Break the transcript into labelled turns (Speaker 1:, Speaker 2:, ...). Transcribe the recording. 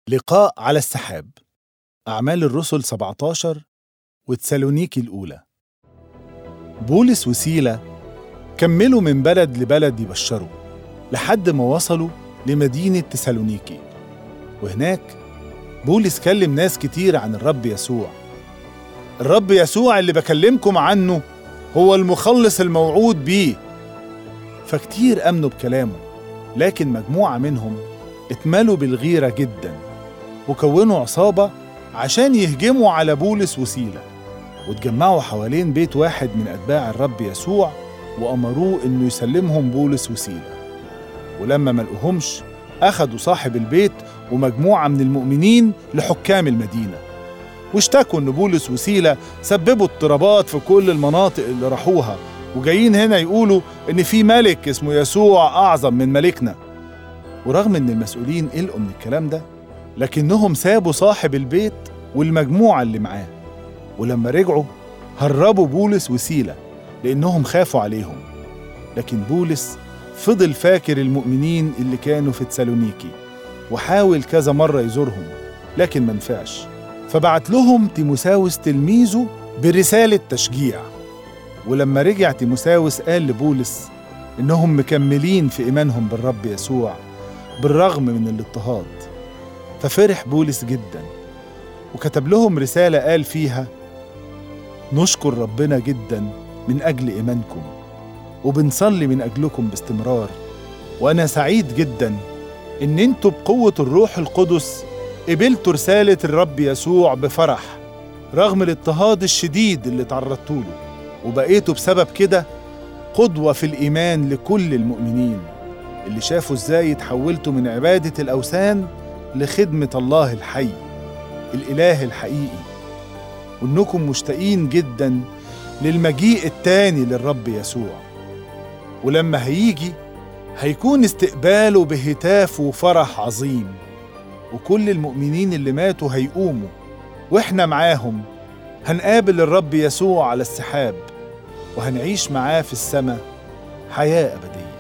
Speaker 1: لقاء على السحاب أعمال الرسل 17 وتسالونيكي الأولى بولس وسيلة كملوا من بلد لبلد يبشروا لحد ما وصلوا لمدينة تسالونيكي وهناك بولس كلم ناس كتير عن الرب يسوع الرب يسوع اللي بكلمكم عنه هو المخلص الموعود بيه فكتير أمنوا بكلامه لكن مجموعة منهم اتملوا بالغيرة جدا وكونوا عصابة عشان يهجموا على بولس وسيلة واتجمعوا حوالين بيت واحد من أتباع الرب يسوع وأمروه إنه يسلمهم بولس وسيلة ولما ملقوهمش أخدوا صاحب البيت ومجموعة من المؤمنين لحكام المدينة واشتكوا إن بولس وسيلة سببوا اضطرابات في كل المناطق اللي راحوها وجايين هنا يقولوا إن في ملك اسمه يسوع أعظم من ملكنا ورغم إن المسؤولين قلقوا من الكلام ده لكنهم سابوا صاحب البيت والمجموعة اللي معاه ولما رجعوا هربوا بولس وسيلة لأنهم خافوا عليهم لكن بولس فضل فاكر المؤمنين اللي كانوا في تسالونيكي وحاول كذا مرة يزورهم لكن منفعش فبعت لهم تيموساوس تلميذه برسالة تشجيع ولما رجع تيموساوس قال لبولس إنهم مكملين في إيمانهم بالرب يسوع بالرغم من الاضطهاد ففرح بولس جدا وكتب لهم رسالة قال فيها نشكر ربنا جدا من أجل إيمانكم وبنصلي من أجلكم باستمرار وأنا سعيد جدا إن انتوا بقوة الروح القدس قبلتوا رسالة الرب يسوع بفرح رغم الاضطهاد الشديد اللي تعرضتوا له وبقيتوا بسبب كده قدوة في الإيمان لكل المؤمنين اللي شافوا إزاي اتحولتوا من عبادة الأوثان لخدمة الله الحي الإله الحقيقي وإنكم مشتاقين جدا للمجيء التاني للرب يسوع ولما هيجي هيكون استقباله بهتاف وفرح عظيم وكل المؤمنين اللي ماتوا هيقوموا واحنا معاهم هنقابل الرب يسوع على السحاب وهنعيش معاه في السماء حياة أبدية